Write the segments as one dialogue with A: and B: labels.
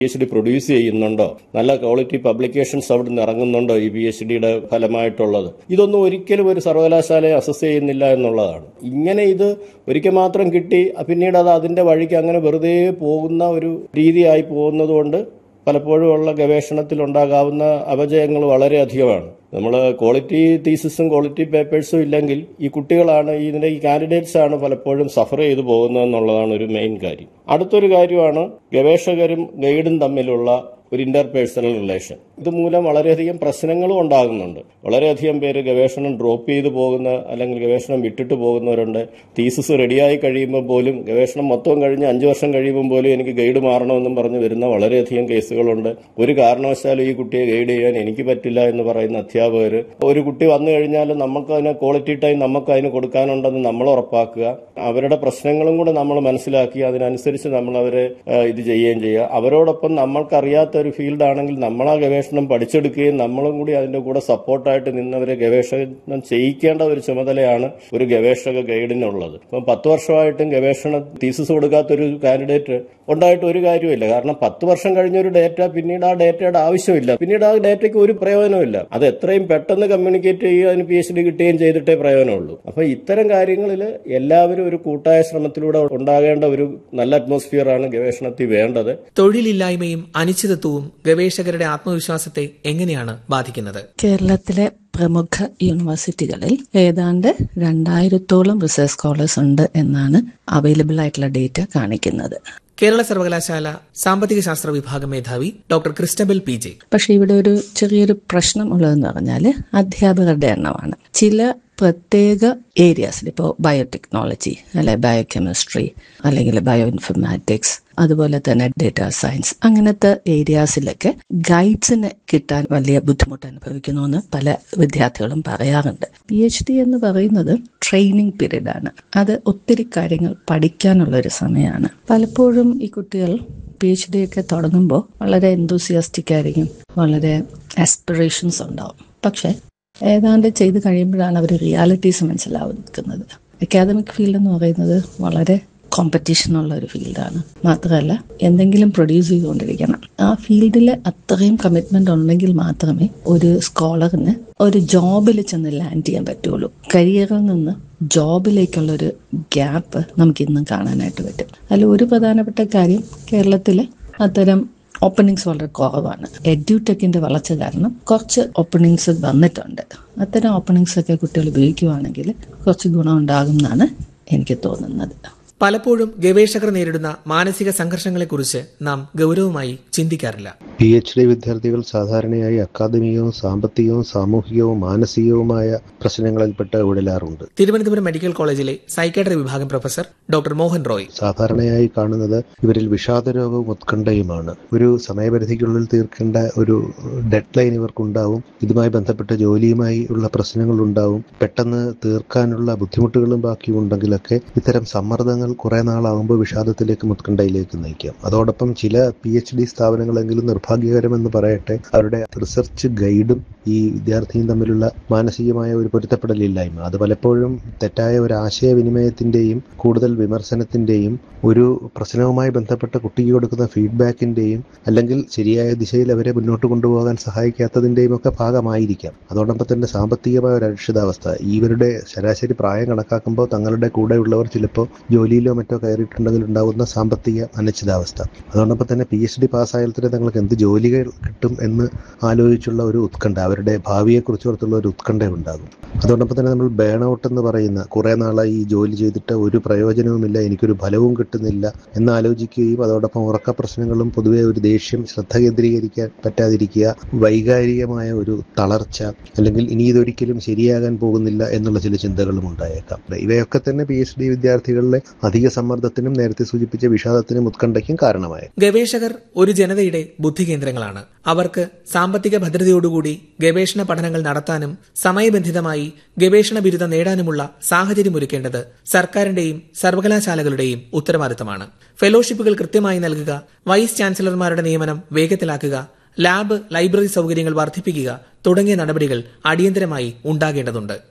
A: P H D produce ചെയ്യുന്നുണ്ടോ നല്ല quality publications അവിടെ നിന്ന് ഇറങ്ങുന്നുണ്ടോ ഈ പി എച്ച് ഡിയുടെ ഫലമായിട്ടുള്ളത് ഇതൊന്നും ഒരിക്കലും ഒരു സർവകലാശാലയെ അസസ് ചെയ്യുന്നില്ല എന്നുള്ളതാണ് ഇങ്ങനെ ഇത് ഒരിക്കൽ മാത്രം കിട്ടി പിന്നീട് അത് അതിന്റെ വഴിക്ക് അങ്ങനെ വെറുതെ പോകുന്ന ഒരു രീതിയായി പോകുന്നത് കൊണ്ട് പലപ്പോഴും ഉള്ള ഗവേഷണത്തിൽ ഉണ്ടാകാവുന്ന അപജയങ്ങൾ വളരെയധികമാണ് നമ്മൾ ക്വാളിറ്റി തീസിസും ക്വാളിറ്റി പേപ്പേഴ്സും ഇല്ലെങ്കിൽ ഈ കുട്ടികളാണ് ഇതിന്റെ ഈ കാൻഡിഡേറ്റ്സ് ആണ് പലപ്പോഴും സഫർ ചെയ്തു പോകുന്നതെന്നുള്ളതാണ് ഒരു മെയിൻ കാര്യം അടുത്തൊരു കാര്യമാണ് ഗവേഷകരും ഗൈഡും തമ്മിലുള്ള ഒരു ഇന്റർപേഴ്സണൽ റിലേഷൻ ഇതുമൂലം വളരെയധികം പ്രശ്നങ്ങളും ഉണ്ടാകുന്നുണ്ട് വളരെയധികം പേര് ഗവേഷണം ഡ്രോപ്പ് ചെയ്തു പോകുന്ന അല്ലെങ്കിൽ ഗവേഷണം വിട്ടിട്ട് പോകുന്നവരുണ്ട് തീസിസ് റെഡിയായി കഴിയുമ്പോൾ പോലും ഗവേഷണം മൊത്തം കഴിഞ്ഞ് അഞ്ചു വർഷം കഴിയുമ്പോൾ പോലും എനിക്ക് ഗൈഡ് മാറണമെന്നും പറഞ്ഞ് വരുന്ന വളരെയധികം കേസുകളുണ്ട് ഒരു കാരണവശാലും ഈ കുട്ടിയെ ഗൈഡ് ചെയ്യാൻ എനിക്ക് പറ്റില്ല എന്ന് പറയുന്ന അധ്യാപകർ ഒരു കുട്ടി വന്നു കഴിഞ്ഞാൽ നമുക്ക് അതിന് ക്വാളിറ്റി ടൈം നമുക്ക് അതിന് കൊടുക്കാനുണ്ടെന്ന് നമ്മൾ ഉറപ്പാക്കുക അവരുടെ പ്രശ്നങ്ങളും കൂടെ നമ്മൾ മനസ്സിലാക്കി അതിനനുസരിച്ച് നമ്മൾ അവരെ ഏഹ്, ഇത് ചെയ്യുകയും ചെയ്യുക അവരോടൊപ്പം നമ്മൾക്കറിയാത്ത ഒരു ഫീൽഡ് ആണെങ്കിൽ നമ്മൾ ആ ഗവേഷണം പഠിച്ചെടുക്കുകയും നമ്മളും കൂടി അതിന്റെ കൂടെ സപ്പോർട്ടായിട്ട് നിന്നവരെ ഗവേഷണം ചെയ്യിക്കേണ്ട ഒരു ചുമതലയാണ് ഒരു ഗവേഷക ഗൈഡിനുള്ളത് ഇപ്പം പത്ത് വർഷമായിട്ടും ഗവേഷണ തീസിസ് കൊടുക്കാത്ത ഒരു കാൻഡിഡേറ്റ് ഉണ്ടായിട്ട് ഒരു കാര്യമില്ല കാരണം പത്ത് വർഷം കഴിഞ്ഞ ഒരു ഡേറ്റ പിന്നീട് ആ ഡേറ്റയുടെ ആവശ്യമില്ല പിന്നീട് ആ ഡേറ്റയ്ക്ക് ഒരു പ്രയോജനമില്ല അത് എത്രയും പെട്ടെന്ന് കമ്മ്യൂണിക്കേറ്റ് ചെയ്യുക അതിന് പി എച്ച് ഡി കിട്ടുകയും ചെയ്തിട്ടേ പ്രയോജനമുള്ളൂ അപ്പൊ ഇത്തരം കാര്യങ്ങളിൽ എല്ലാവരും ഒരു കൂട്ടായ ശ്രമത്തിലൂടെ ഉണ്ടാകേണ്ട ഒരു നല്ല അറ്റ്മോസ്ഫിയറാണ് ഗവേഷണത്തിൽ വേണ്ടത്
B: തൊഴിലില്ലായ്മയും അനിശ്ചിതത്വവും ഗവേഷകരുടെ ആത്മവിശ്വാസത്തെ എങ്ങനെയാണ് ബാധിക്കുന്നത്
C: കേരളത്തിലെ പ്രമുഖ യൂണിവേഴ്സിറ്റികളിൽ ഏതാണ്ട് രണ്ടായിരത്തോളം റിസർച്ച് സ്കോളേഴ്സ് ഉണ്ട് എന്നാണ് അവൈലബിൾ ആയിട്ടുള്ള ഡേറ്റ കാണിക്കുന്നത്
B: കേരള സർവകലാശാല സാമ്പത്തിക ശാസ്ത്ര വിഭാഗം മേധാവി ഡോക്ടർ ക്രിസ്റ്റബൽ പി ജെ
C: പക്ഷെ ഇവിടെ ഒരു ചെറിയൊരു പ്രശ്നം ഉള്ളതെന്ന് പറഞ്ഞാൽ അധ്യാപകരുടെ എണ്ണമാണ് ചില പ്രത്യേക ഏരിയാസിൽ ഇപ്പോൾ ബയോടെക്നോളജി അല്ലെ ബയോകെമിസ്ട്രി അല്ലെങ്കിൽ ബയോ ഇൻഫർമാറ്റിക്സ് അതുപോലെ തന്നെ ഡേറ്റാ സയൻസ് അങ്ങനത്തെ ഏരിയാസിലൊക്കെ ഗൈഡ്സിന് കിട്ടാൻ വലിയ ബുദ്ധിമുട്ട് അനുഭവിക്കുന്നു എന്ന് പല വിദ്യാർത്ഥികളും പറയാറുണ്ട് പി എച്ച് ഡി എന്ന് പറയുന്നത് ട്രെയിനിങ് പീരീഡ് ആണ് അത് ഒത്തിരി കാര്യങ്ങൾ പഠിക്കാനുള്ള ഒരു സമയമാണ് പലപ്പോഴും ഈ കുട്ടികൾ പി എച്ച് ഡി ഒക്കെ തുടങ്ങുമ്പോൾ വളരെ എന്തൂസിയാസ്റ്റിക് ആയിരിക്കും വളരെ ആസ്പിറേഷൻസ് ഉണ്ടാവും പക്ഷെ ഏതാണ്ട് ചെയ്ത് കഴിയുമ്പോഴാണ് അവർ റിയാലിറ്റീസ് മനസ്സിലാവുന്നത് അക്കാദമിക് ഫീൽഡ് എന്ന് പറയുന്നത് വളരെ കോമ്പറ്റീഷൻ ഉള്ള ഒരു ഫീൽഡാണ് മാത്രമല്ല എന്തെങ്കിലും പ്രൊഡ്യൂസ് ചെയ്തുകൊണ്ടിരിക്കണം ആ ഫീൽഡിൽ അത്രയും കമ്മിറ്റ്മെന്റ് ഉണ്ടെങ്കിൽ മാത്രമേ ഒരു സ്കോളറിന് ഒരു ജോബിൽ ചെന്ന് ലാൻഡ് ചെയ്യാൻ പറ്റുള്ളൂ കരിയറിൽ നിന്ന് ജോബിലേക്കുള്ള ഒരു ഗ്യാപ്പ് നമുക്ക് ഇന്നും കാണാനായിട്ട് പറ്റും അതിൽ ഒരു പ്രധാനപ്പെട്ട കാര്യം കേരളത്തിൽ അത്തരം ഓപ്പണിങ്സ് വളരെ കുറവാണ് എഡ്യൂടെക്കിന്റെ വളർച്ച കാരണം കുറച്ച് ഓപ്പണിങ്സ് വന്നിട്ടുണ്ട് അത്തരം ഓപ്പണിങ്സ് ഒക്കെ കുട്ടികൾ ഉപയോഗിക്കുവാണെങ്കിൽ കുറച്ച് ഗുണം ഉണ്ടാകും എന്നാണ് എനിക്ക് തോന്നുന്നത്
B: പലപ്പോഴും ഗവേഷകർ നേരിടുന്ന മാനസിക സംഘർഷങ്ങളെക്കുറിച്ച് നാം ഗൗരവമായി ചിന്തിക്കാറില്ല
D: പി എച്ച് ഡി വിദ്യാർത്ഥികൾ സാധാരണയായി അക്കാദമികവും സാമ്പത്തികവും സാമൂഹികവും മാനസികവുമായ പ്രശ്നങ്ങളിൽപ്പെട്ട് ഉഴലാറുണ്ട്
B: തിരുവനന്തപുരം മെഡിക്കൽ കോളേജിലെ സൈക്കാട്രി വിഭാഗം പ്രൊഫസർ ഡോക്ടർ മോഹൻ റോയ്
D: സാധാരണയായി കാണുന്നത് ഇവരിൽ വിഷാദരോഗവും ഉത്കണ്ഠയുമാണ് ഒരു സമയപരിധിക്കുള്ളിൽ തീർക്കേണ്ട ഒരു ഡെഡ് ലൈൻ ഇവർക്കുണ്ടാവും ഇതുമായി ബന്ധപ്പെട്ട ജോലിയുമായി ഉള്ള പ്രശ്നങ്ങളുണ്ടാവും പെട്ടെന്ന് തീർക്കാനുള്ള ബുദ്ധിമുട്ടുകളും ബാക്കി ഉണ്ടെങ്കിലൊക്കെ ഇത്തരം സമ്മർദ്ദങ്ങൾ കുറെ നാളാകുമ്പോൾ വിഷാദത്തിലേക്കും ഉത്കണ്ഠയിലേക്ക് നയിക്കാം അതോടൊപ്പം ചില പി എച്ച് ഡി സ്ഥാപനങ്ങളെങ്കിലും നിർഭാഗ്യകരമെന്ന് പറയട്ടെ അവരുടെ റിസർച്ച് ഗൈഡും ഈ വിദ്യാർത്ഥിയും തമ്മിലുള്ള മാനസികമായ ഒരു പൊരുത്തപ്പെടലില്ലായ്മ അത് പലപ്പോഴും തെറ്റായ ഒരു ആശയവിനിമയത്തിന്റെയും കൂടുതൽ വിമർശനത്തിന്റെയും ഒരു പ്രശ്നവുമായി ബന്ധപ്പെട്ട കുട്ടിക്ക് കൊടുക്കുന്ന ഫീഡ്ബാക്കിന്റെയും അല്ലെങ്കിൽ ശരിയായ ദിശയിൽ അവരെ മുന്നോട്ട് കൊണ്ടുപോകാൻ സഹായിക്കാത്തതിന്റെയും ഒക്കെ ഭാഗമായിരിക്കാം അതോടൊപ്പം തന്നെ സാമ്പത്തികമായ ഒരു അരക്ഷിതാവസ്ഥ ഇവരുടെ ശരാശരി പ്രായം കണക്കാക്കുമ്പോൾ തങ്ങളുടെ കൂടെയുള്ളവർ ചിലപ്പോൾ ജോലിയിലോ മറ്റോ കയറിയിട്ടുണ്ടെങ്കിൽ ഉണ്ടാകുന്ന സാമ്പത്തിക അനിശ്ചിതാവസ്ഥ അതോടൊപ്പം തന്നെ പി എച്ച് ഡി പാസ്സായാൽ തന്നെ തങ്ങൾക്ക് എന്ത് ജോലികൾ കിട്ടും എന്ന് ആലോചിച്ചുള്ള ഒരു ഉത്കണ്ഠ അവരുടെ ഭാവിയെക്കുറിച്ചോർത്തുള്ള ഒരു ഉത്കണ്ഠ ഉണ്ടാകും അതോടൊപ്പം തന്നെ നമ്മൾ ബേൺ ഔട്ട് എന്ന് പറയുന്ന കുറേ നാളായി ഈ ജോലി ചെയ്തിട്ട് ഒരു പ്രയോജനവുമില്ല എനിക്കൊരു ഫലവും കിട്ടുന്നില്ല എന്ന് ആലോചിക്കുകയും അതോടൊപ്പം ഉറക്ക പ്രശ്നങ്ങളും പൊതുവെ ഒരു ദേഷ്യം ശ്രദ്ധ കേന്ദ്രീകരിക്കാൻ പറ്റാതിരിക്കുക വൈകാരികമായ ഒരു തളർച്ച അല്ലെങ്കിൽ ഇനി ഇതൊരിക്കലും ശരിയാകാൻ പോകുന്നില്ല എന്നുള്ള ചില ചിന്തകളും ഉണ്ടായേക്കാം ഇവയൊക്കെ തന്നെ പി എച്ച് ഡി വിദ്യാർത്ഥികളിലെ അധിക സമ്മർദ്ദത്തിനും നേരത്തെ സൂചിപ്പിച്ച വിഷാദത്തിനും ഉത്കണ്ഠയ്ക്കും കാരണമായി
B: ഗവേഷകർ ഒരു ജനതയുടെ ബുദ്ധികേന്ദ്രങ്ങളാണ് അവർക്ക് സാമ്പത്തിക ഭദ്രതയോടുകൂടി ഗവേഷണ പഠനങ്ങൾ നടത്താനും സമയബന്ധിതമായി ഗവേഷണ ബിരുദം നേടാനുമുള്ള സാഹചര്യമൊരുക്കേണ്ടത് സർക്കാരിന്റെയും സർവകലാശാലകളുടെയും ഉത്തരവാദിത്തമാണ് ഫെലോഷിപ്പുകൾ കൃത്യമായി നൽകുക വൈസ് ചാൻസലർമാരുടെ നിയമനം വേഗത്തിലാക്കുക ലാബ് ലൈബ്രറി സൗകര്യങ്ങൾ വർദ്ധിപ്പിക്കുക തുടങ്ങിയ നടപടികൾ അടിയന്തരമായി ഉണ്ടാകേണ്ടതുണ്ട്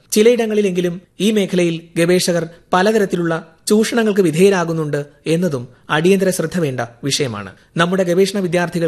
B: ചിലയിടങ്ങളിലെങ്കിലും ഈ മേഖലയിൽ ഗവേഷകർ പലതരത്തിലുള്ള ചൂഷണങ്ങൾക്ക് വിധേയരാകുന്നുണ്ട് എന്നതും അടിയന്തര ശ്രദ്ധ വേണ്ട വിഷയമാണ് നമ്മുടെ ഗവേഷണ വിദ്യാർത്ഥികൾ